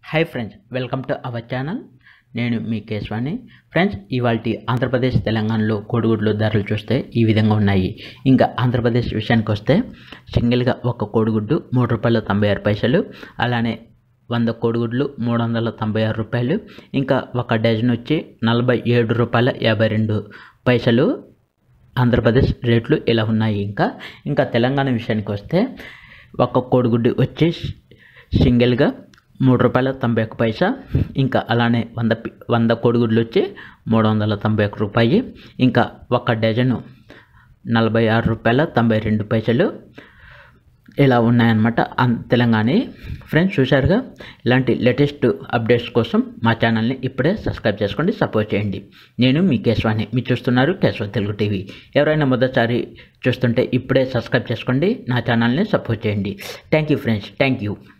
hi friends welcome to our channel నేను మీ కేశవాణి friends ఇవాళ ఆంధ్రప్రదేశ్ తెలంగాణలో కోడిగుడ్లు ధరలు చూస్తే ఈ విధంగా ఉన్నాయి ఇంకా ఆంధ్రప్రదేశ్ విషయానికి వస్తే సింగిల్గా ఒక కోడిగుడ్డు మూడు రూపాయల తొంభై ఆరు పైసలు అలానే వంద కోడిగుడ్లు మూడు వందల తొంభై ఆరు రూపాయలు ఇంకా ఒక డజన్ వచ్చి నలభై ఏడు రూపాయల యాభై రెండు పైసలు ఆంధ్రప్రదేశ్ రేట్లు ఇలా ఉన్నాయి ఇంకా ఇంకా తెలంగాణ విషయానికి వస్తే ఒక కోడిగుడ్డు వచ్చి సింగిల్గా మూడు రూపాయల తొంభై ఒక్క పైసా ఇంకా అలానే వంద పి- వంద కోడిగుడ్లు వచ్చి మూడు వందల తొంభై ఒక్క రూపాయి ఇంకా ఒక డజను నలభై ఆరు రూపాయల తొంభై రెండు పైసలు ఇలా ఉన్నాయన్నమాట అన్- తెలంగాణ ఫ్రెండ్స్ చూశారుగా ఇలాంటి లేటెస్ట్ అప్డేట్స్ కోసం మా ఛానల్ని ఇప్పుడే సబ్స్క్రైబ్ చేసుకోండి సపోర్ట్ చేయండి నేను మీ కేశవాణి మీరు చూస్తున్నారు కేశవ తెలుగు టీవీ ఎవరైనా మొదటిసారి చూస్తుంటే ఇప్పుడే సబ్స్క్రైబ్ చేసుకోండి నా ఛానల్ని సపోర్ట్ చేయండి thank you friends thank you